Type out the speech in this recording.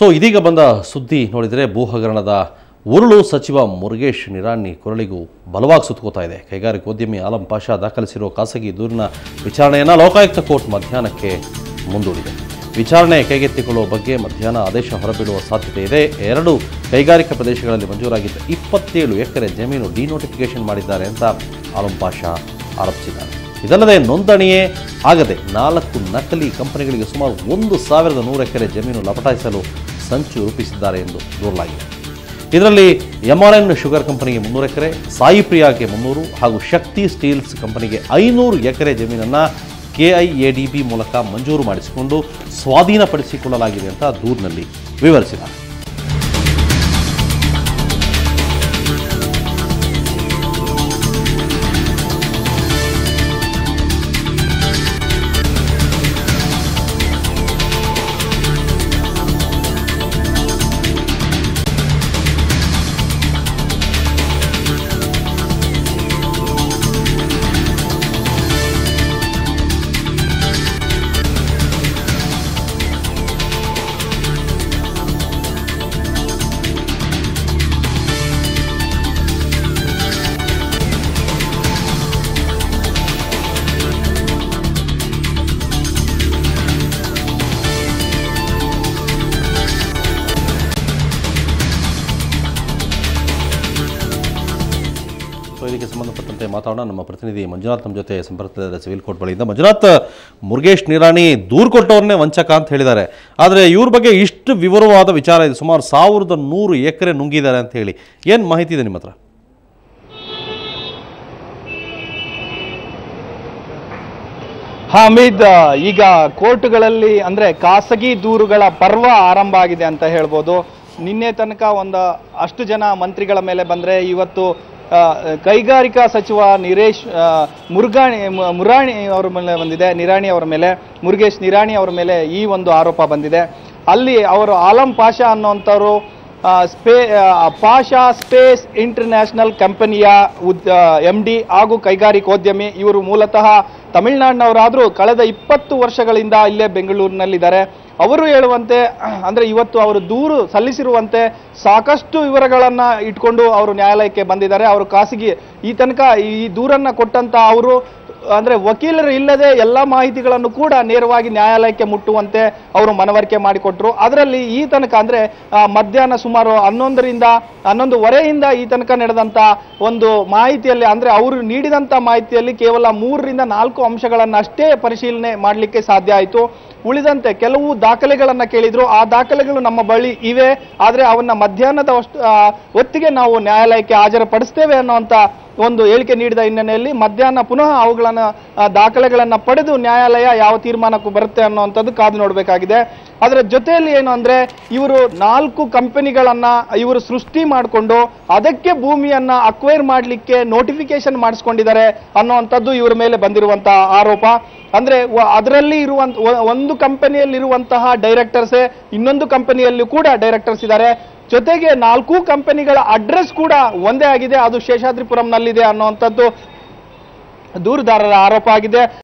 so ಇದೀಗ ಬಂದ ಸುದ್ದಿ ನೋಡಿದರೆ ಭೂ ಹಗರಣದ ಉರುಳು ಸಚಿವ ಮುರುಗೇಶ್ ನಿರಾಣಿ ಕೊರಳಿಗೂ ಬಲವಾಗಿ ಸುತ್ತಕೋತಾ ಇದೆ ಕೈಗಾರಿಕೋದ್ಯಮಿ ಆಲಂ ಪಾಷಾ ದಾಖಲಿಸಿರುವ ಖಾಸಗಿ ದೂರಿನ ವಿಚಾರಣೆಯನ್ನು ಲೋಕಾಯುಕ್ತ ಕೋರ್ಟ್ ಮಧ್ಯಾಹ್ನಕ್ಕೆ ಮುಂದೂಡಿದೆ ವಿಚಾರಣೆ ಕೈಗೆತ್ತಿಕೊಳ್ಳುವ ಬಗ್ಗೆ ಮಧ್ಯಾಹ್ನ ಆದೇಶ ಹೊರಬೀಳುವ ಸಾಧ್ಯತೆ ಇದೆ ಎರಡು ಕೈಗಾರಿಕಾ ಪ್ರದೇಶಗಳಲ್ಲಿ ಮಂಜೂರಾಗಿದ್ದ ಇಪ್ಪತ್ತೇಳು ಎಕರೆ ಜಮೀನು ಡಿನೋಟಿಫಿಕೇಶನ್ ಮಾಡಿದ್ದಾರೆ ಅಂತ ಆಲಂ ಪಾಷಾ ಆರೋಪಿಸಿದ್ದಾರೆ ಇದಲ್ಲದೆ ನೋಂದಣಿಯೇ ಆಗದೆ ನಾಲ್ಕು ನಕಲಿ ಕಂಪನಿಗಳಿಗೆ ಸುಮಾರು ಒಂದು ಸಾವಿರದ ನೂರು ಎಕರೆ ಜಮೀನು ಲಪಟಾಯಿಸಲು ಸಂಚು ರೂಪಿಸಿದ್ದಾರೆ ಎಂದು ದೂರಲಾಗಿದೆ ಇದರಲ್ಲಿ ಎನ್ ಶುಗರ್ ಕಂಪನಿಗೆ ಮುನ್ನೂರು ಎಕರೆ ಸಾಯಿ ಪ್ರಿಯಾಗೆ ಮುನ್ನೂರು ಹಾಗೂ ಶಕ್ತಿ ಸ್ಟೀಲ್ಸ್ ಕಂಪನಿಗೆ ಐನೂರು ಎಕರೆ ಜಮೀನನ್ನು ಕೆಐಎಡಿಬಿ ಮೂಲಕ ಮಂಜೂರು ಮಾಡಿಸಿಕೊಂಡು ಸ್ವಾಧೀನಪಡಿಸಿಕೊಳ್ಳಲಾಗಿದೆ ಅಂತ ದೂರಿನಲ್ಲಿ ವಿವರಿಸಿದ್ದಾರೆ ಸೊ ಇದಕ್ಕೆ ಸಂಬಂಧಪಟ್ಟಂತೆ ಮಾತಾಡೋಣ ನಮ್ಮ ಪ್ರತಿನಿಧಿ ಮಂಜುನಾಥ್ ನಮ್ಮ ಜೊತೆ ಸಂಪರ್ಕದಲ್ಲಿದ್ದಾರೆ ಸಿವಿಲ್ ಕೋರ್ಟ್ ಬಳಿಯಿಂದ ಮಂಜುನಾಥ್ ಮುರುಗೇಶ್ ನಿರಾಣಿ ದೂರು ಕೊಟ್ಟವ್ರನ್ನೇ ವಂಚಕ ಅಂತ ಹೇಳಿದ್ದಾರೆ ಆದರೆ ಇವ್ರ ಬಗ್ಗೆ ಇಷ್ಟು ವಿವರವಾದ ವಿಚಾರ ಇದೆ ಸುಮಾರು ಸಾವಿರದ ನೂರು ಎಕರೆ ನುಂಗಿದ್ದಾರೆ ಅಂತ ಹೇಳಿ ಏನು ಮಾಹಿತಿ ಇದೆ ನಿಮ್ಮ ಹತ್ರ ಹಾಮಿದ್ ಈಗ ಕೋರ್ಟ್ಗಳಲ್ಲಿ ಅಂದ್ರೆ ಖಾಸಗಿ ದೂರುಗಳ ಪರ್ವ ಆರಂಭ ಆಗಿದೆ ಅಂತ ಹೇಳ್ಬೋದು ನಿನ್ನೆ ತನಕ ಒಂದು ಅಷ್ಟು ಜನ ಮಂತ್ರಿಗಳ ಮೇಲೆ ಬಂದ್ರೆ ಇವತ್ತು ಆ, ಕೈಗಾರಿಕಾ ಸಚಿವ ನಿರೇಶ್ ಆ, ಮುರುಗಾಣಿ ಮು- ಮುರಾಣಿ ಅವರ ಮೇಲೆ ಬಂದಿದೆ ನಿರಾಣಿ ಅವರ ಮೇಲೆ ಮುರುಗೇಶ್ ನಿರಾಣಿ ಅವರ ಮೇಲೆ ಈ ಒಂದು ಆರೋಪ ಬಂದಿದೆ ಅಲ್ಲಿ ಅವರು ಆಲಂ ಪಾಷಾ ಅನ್ನುವಂಥವ್ರು ಆ, ಸ್ಪೇ ಆ, ಪಾಷಾ ಸ್ಪೇಸ್ ಇಂಟರ್ನ್ಯಾಷನಲ್ ಕಂಪನಿಯ ಎಂ ಡಿ ಹಾಗೂ ಕೈಗಾರಿಕೋದ್ಯಮಿ ಇವರು ಮೂಲತಃ ತಮಿಳುನಾಡಿನವರಾದರೂ ಕಳೆದ ಇಪ್ಪತ್ತು ವರ್ಷಗಳಿಂದ ಇಲ್ಲೇ ಬೆಂಗಳೂರಿನಲ್ಲಿದ್ದಾರೆ ಅವರು ಹೇಳುವಂತೆ ಅಂದ್ರೆ ಇವತ್ತು ಅವರು ದೂರು ಸಲ್ಲಿಸಿರುವಂತೆ ಸಾಕಷ್ಟು ವಿವರಗಳನ್ನ ಇಟ್ಕೊಂಡು ಅವರು ನ್ಯಾಯಾಲಯಕ್ಕೆ ಬಂದಿದ್ದಾರೆ ಅವರು ಖಾಸಗಿ ಈ ತನಕ ಈ ದೂರನ್ನ ಕೊಟ್ಟಂತ ಅವರು ಅಂದ್ರೆ ವಕೀಲರು ಇಲ್ಲದೆ ಎಲ್ಲ ಮಾಹಿತಿಗಳನ್ನು ಕೂಡ ನೇರವಾಗಿ ನ್ಯಾಯಾಲಯಕ್ಕೆ ಮುಟ್ಟುವಂತೆ ಅವರು ಮನವರಿಕೆ ಮಾಡಿಕೊಟ್ರು ಅದರಲ್ಲಿ ಈ ತನಕ ಅಂದ್ರೆ ಆ, ಮಧ್ಯಾಹ್ನ ಸುಮಾರು ಹನ್ನೊಂದರಿಂದ ಹನ್ನೊಂದುವರೆಯಿಂದ ಈ ತನಕ ನಡೆದಂತ ಒಂದು ಮಾಹಿತಿಯಲ್ಲಿ ಅಂದ್ರೆ ಅವರು ನೀಡಿದಂತ ಮಾಹಿತಿಯಲ್ಲಿ ಕೇವಲ ಮೂರರಿಂದ ನಾಲ್ಕು ಅಂಶಗಳನ್ನ ಅಷ್ಟೇ ಪರಿಶೀಲನೆ ಮಾಡಲಿಕ್ಕೆ ಸಾಧ್ಯ ಆಯಿತು ಉಳಿದಂತೆ ಕೆಲವು ದಾಖಲೆಗಳನ್ನ ಕೇಳಿದ್ರು ಆ ದಾಖಲೆಗಳು ನಮ್ಮ ಬಳಿ ಇವೆ ಆದ್ರೆ ಅವನ್ನ ಮಧ್ಯಾಹ್ನದ ಅಷ್ಟು ಆ, ಹೊತ್ತಿಗೆ ನಾವು ನ್ಯಾಯಾಲಯಕ್ಕೆ ಹಾಜರುಪಡಿಸ್ತೇವೆ ಅನ್ನುವಂತ ಒಂದು ಹೇಳಿಕೆ ನೀಡಿದ ಹಿನ್ನೆಲೆಯಲ್ಲಿ ಮಧ್ಯಾಹ್ನ ಪುನಃ ಅವುಗಳನ್ನ ಆ, ದಾಖಲೆಗಳನ್ನ ಪಡೆದು ನ್ಯಾಯಾಲಯ ಯಾವ ತೀರ್ಮಾನಕ್ಕೂ ಬರುತ್ತೆ ಅನ್ನುವಂಥದ್ದು ಕಾದು ನೋಡಬೇಕಾಗಿದೆ ಅದರ ಜೊತೆಯಲ್ಲಿ ಏನು ಅಂದ್ರೆ ಇವರು ನಾಲ್ಕು ಕಂಪನಿಗಳನ್ನ ಇವರು ಸೃಷ್ಟಿ ಮಾಡಿಕೊಂಡು ಅದಕ್ಕೆ ಭೂಮಿಯನ್ನ ಅಕ್ವೈರ್ ಮಾಡಲಿಕ್ಕೆ ನೋಟಿಫಿಕೇಶನ್ ಮಾಡಿಸ್ಕೊಂಡಿದ್ದಾರೆ ಅನ್ನುವಂಥದ್ದು ಇವರ ಮೇಲೆ ಬಂದಿರುವಂತಹ ಆರೋಪ ಅಂದ್ರೆ ವ- ಅದರಲ್ಲಿ ಇರುವಂತ ಒ- ಒಂದು ಕಂಪನಿಯಲ್ಲಿ ಇರುವಂತಹ ಡೈರೆಕ್ಟರ್ಸೇ ಇನ್ನೊಂದು ಕಂಪನಿಯಲ್ಲೂ ಕೂಡ ಡೈರೆಕ್ಟರ್ಸ್ ಇದ್ದಾರೆ ಜೊತೆಗೆ ನಾಲ್ಕು ಕಂಪನಿಗಳ ಅಡ್ರೆಸ್ ಕೂಡ ಒಂದೇ ಆಗಿದೆ ಅದು ಶೇಷಾದ್ರಿಪುರಂನಲ್ಲಿದೆ ಅನ್ನುವಂಥದ್ದು ದೂರುದಾರರ ಆರೋಪ ಆಗಿದೆ